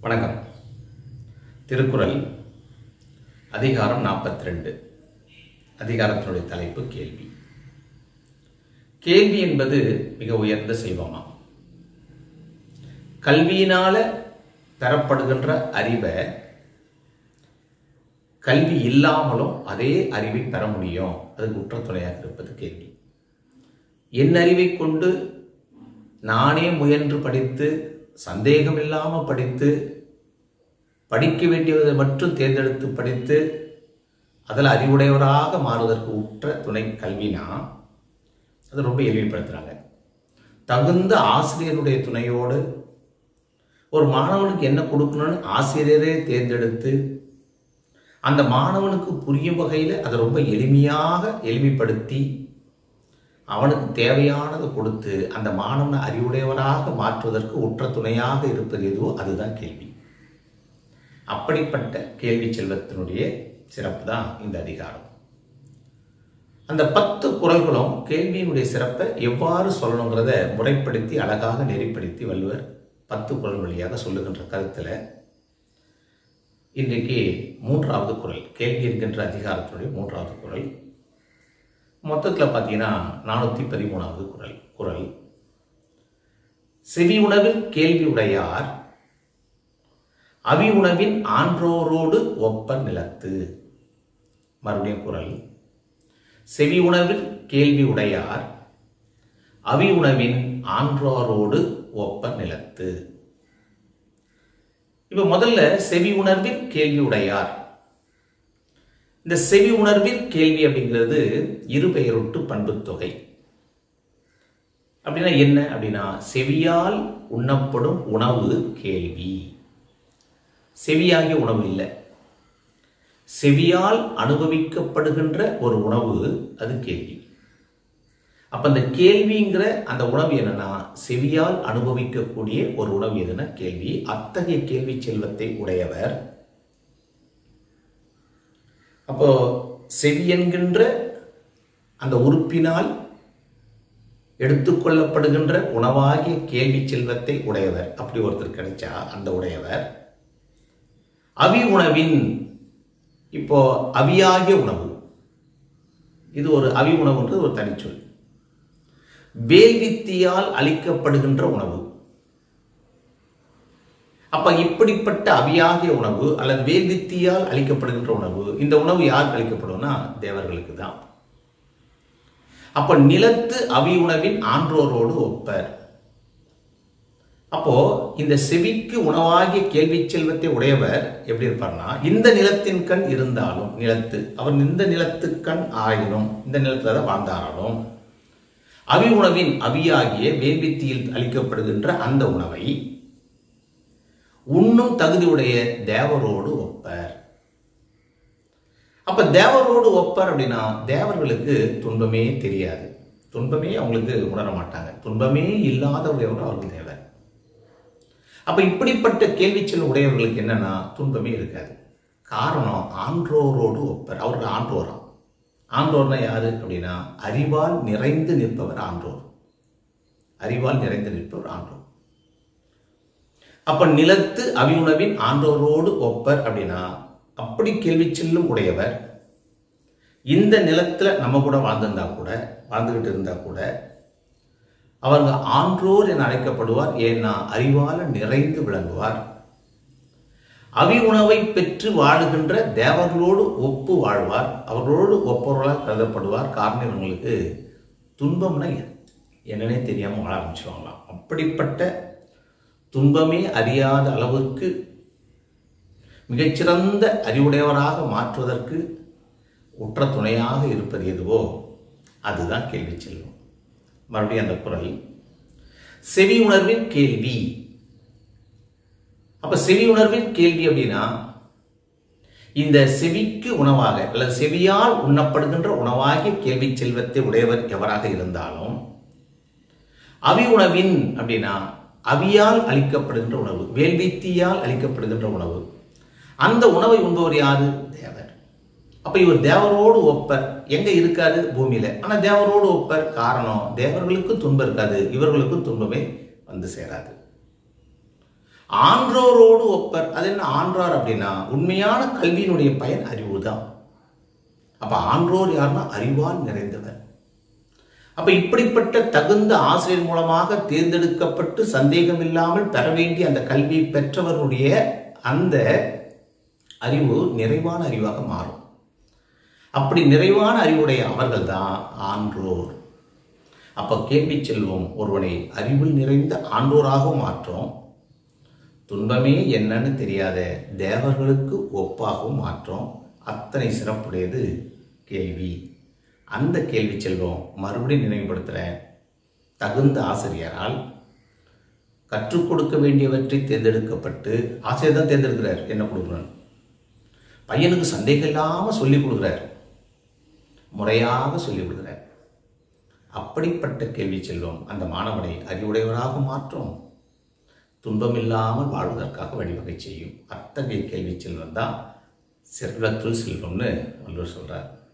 வணக்கம் திருக்குறள் அதிகாரம் நாற்பத்தி ரெண்டு அதிகாரத்தினுடைய தலைப்பு கேள்வி கேள்வி என்பது மிக உயர்ந்த செல்வமாம் கல்வியினால பெறப்படுகின்ற அறிவை கல்வி இல்லாமலும் அதே அறிவை பெற முடியும் அதுக்கு குற்றத்துணையாக இருப்பது கேள்வி என் அறிவை கொண்டு நானே முயன்று படித்து சந்தேகம் இல்லாமல் படித்து படிக்க வேண்டியதை மட்டும் தேர்ந்தெடுத்து படித்து அதில் அறிவுடையவராக மாறுவதற்கு உற்ற துணை கல்வினா அது ரொம்ப எளிமைப்படுத்துகிறாங்க தகுந்த ஆசிரியருடைய துணையோடு ஒரு மாணவனுக்கு என்ன கொடுக்கணும்னு ஆசிரியரே தேர்ந்தெடுத்து அந்த மாணவனுக்கு புரியும் வகையில் அதை ரொம்ப எளிமையாக எளிமைப்படுத்தி அவனுக்கு தேவையானதை கொடுத்து அந்த மாணவனை அறிவுடையவராக மாற்றுவதற்கு உற்ற துணையாக இருப்பது எதுவோ அதுதான் கேள்வி அப்படிப்பட்ட கேள்வி செல்வத்தினுடைய சிறப்பு தான் இந்த அதிகாரம் அந்த பத்து குரல்களும் கேள்வியினுடைய சிறப்பை எவ்வாறு சொல்லணுங்கிறத முறைப்படுத்தி அழகாக நெறிப்படுத்தி வள்ளுவர் பத்து குரல் வழியாக சொல்லுகின்ற கருத்தில் இன்றைக்கு மூன்றாவது குரல் கேள்வி என்கின்ற அதிகாரத்தினுடைய மூன்றாவது குரல் மொத்தத்தில் பார்த்தீங்கன்னா நானூற்றி பதிமூணாவது குரல் குரல் செவி உணவில் கேள்வி உடையார் அவி உணவின் ஆன்றோரோடு ஒப்ப நிலத்து மறுபடியும் குரல் செவி உணவில் கேள்வி உடையார் அவி உணவின் ஆன்றோரோடு ஒப்ப நிலத்து இப்ப முதல்ல செவி உணர்வில் கேள்வி உடையார் இந்த செவி உணர்வில் கேள்வி அப்படிங்கிறது இருபெயரொட்டு பண்பு தொகை அப்படின்னா என்ன அப்படின்னா செவியால் உண்ணப்படும் உணவு கேள்வி செவியாகிய உணவு இல்லை செவியால் அனுபவிக்கப்படுகின்ற ஒரு உணவு அது கேள்வி அப்ப அந்த கேள்விங்கிற அந்த உணவு என்னன்னா செவியால் அனுபவிக்கக்கூடிய ஒரு உணவு எதுனா கேள்வி அத்தகைய கேள்வி செல்வத்தை உடையவர் அப்போ செவி என்கின்ற அந்த உறுப்பினால் எடுத்துக்கொள்ளப்படுகின்ற உணவாகிய கேள்வி செல்வத்தை உடையவர் அப்படி ஒருத்தர் கிடைச்சா அந்த உடையவர் அவி உணவின் இப்போ அவியாகிய உணவு இது ஒரு அவி உணவுன்றது ஒரு தனிச்சொல் வேல்வித்தியால் அளிக்கப்படுகின்ற உணவு அப்ப இப்படிப்பட்ட அவியாகிய உணவு அல்லது வேல்வித்தியால் அளிக்கப்படுகின்ற உணவு இந்த உணவு யாருக்கு அளிக்கப்படும்னா தேவர்களுக்கு தான் அப்ப நிலத்து அவி உணவின் ஆன்றோரோடு ஒப்பர் அப்போ இந்த செவிக்கு உணவாகிய கேள்வி செல்வத்தை உடையவர் எப்படி இருப்பார்னா இந்த நிலத்தின் கண் இருந்தாலும் நிலத்து அவர் இந்த நிலத்து கண் ஆயினும் இந்த நிலத்துல தான் வாழ்ந்தாராலும் அவி உணவின் அவியாகிய வேள்வித்தியில் அளிக்கப்படுகின்ற அந்த உணவை உண்ணும் தகுதியுடைய தேவரோடு ஒப்பர் அப்ப தேவரோடு ஒப்பர் அப்படின்னா தேவர்களுக்கு துன்பமே தெரியாது துன்பமே அவங்களுக்கு உணர மாட்டாங்க துன்பமே இல்லாதவர்கள் அவர்கள் தேவர் அப்ப இப்படிப்பட்ட கேள்வி செல்லும் உடையவர்களுக்கு என்னன்னா துன்பமே இருக்காது காரணம் ஆன்றோரோடு ஒப்பர் அவர்கள் ஆன்றோராம் ஆன்றோர்னா யாரு அப்படின்னா அறிவால் நிறைந்து நிற்பவர் ஆன்றோர் அறிவால் நிறைந்து நிற்பவர் ஆன்றோர் அப்ப நிலத்து அவியுணவின் ஆன்றோரோடு ஒப்பர் அப்படின்னா அப்படி கேள்வி செல்லும் உடையவர் இந்த நிலத்துல நம்ம கூட வாழ்ந்திருந்தா கூட வாழ்ந்துகிட்டு இருந்தா கூட அவங்க ஆன்றோர் என அழைக்கப்படுவார் ஏன்னா அறிவால நிறைந்து விளங்குவார் அவி உணவை பெற்று வாழுகின்ற தேவர்களோடு ஒப்பு வாழ்வார் அவர்களோடு ஒப்பவர்களாக கருதப்படுவார் காரணம் இவங்களுக்கு துன்பம்னா என்னன்னே தெரியாமல் வாழ ஆரம்பிச்சுவாங்களாம் அப்படிப்பட்ட துன்பமே அறியாத அளவுக்கு மிகச்சிறந்த அறிவுடையவராக மாற்றுவதற்கு உற்ற துணையாக இருப்பது எதுவோ அதுதான் கேள்வி செல்வம் மறுபடியும் அந்த குரல் செவி உணர்வின் கேள்வி அப்ப செவி உணர்வின் கேள்வி அப்படின்னா இந்த செவிக்கு உணவாக அல்லது செவியால் உண்ணப்படுகின்ற உணவாகிய கேள்வி செல்வத்தை உடையவர் எவராக இருந்தாலும் அவி உணவின் அப்படின்னா அவியால் அளிக்கப்படுகின்ற உணவு வேள்வித்தியால் அளிக்கப்படுகின்ற உணவு அந்த உணவை உண்பவர் யாரு தேவர் அப்ப இவர் தேவரோடு ஒப்பர் எங்க இருக்காரு பூமியில ஆனா தேவரோடு ஒப்பர் காரணம் தேவர்களுக்கு துன்பம் இருக்காது இவர்களுக்கும் துன்பமே வந்து சேராது ஆன்றோரோடு ஒப்பர் அது என்ன ஆன்றார் அப்படின்னா உண்மையான கல்வியினுடைய பயன் அறிவு தான் அப்ப ஆன்றோர் யாருன்னா அறிவால் நிறைந்தவர் அப்ப இப்படிப்பட்ட தகுந்த ஆசிரியர் மூலமாக தேர்ந்தெடுக்கப்பட்டு சந்தேகம் இல்லாமல் பெற வேண்டிய அந்த கல்வி பெற்றவருடைய அந்த அறிவு நிறைவான அறிவாக மாறும் அப்படி நிறைவான அறிவுடைய அவர்கள் தான் ஆன்றோர் அப்ப கேள்வி செல்வம் ஒருவனை அறிவில் நிறைந்த ஆன்றோராகவும் மாற்றும் துன்பமே என்னன்னு தெரியாத தேவர்களுக்கு ஒப்பாகவும் மாற்றும் அத்தனை சிறப்புடையது கேள்வி அந்த கேள்வி செல்வம் மறுபடியும் நினைவுபடுத்துகிறேன் தகுந்த ஆசிரியரால் கற்றுக் கொடுக்க வேண்டியவற்றை தேர்ந்தெடுக்கப்பட்டு ஆசிரியர் தான் தேர்ந்தெடுக்கிறார் என்ன கொடுக்குறார் பையனுக்கு சந்தேகம் இல்லாமல் சொல்லிக் கொடுக்குறார் முறையாக சொல்லிக் கொடுக்குறார் அப்படிப்பட்ட கேள்வி செல்வம் அந்த மாணவனை அறிவுடையவராக மாற்றும் துன்பமில்லாமல் வாழ்வதற்காக வழிவகை செய்யும் அத்தகைய கேள்வி செல்வம் தான் செல்வத்துள் செல்வம்னு வள்ளுவர் சொல்றார்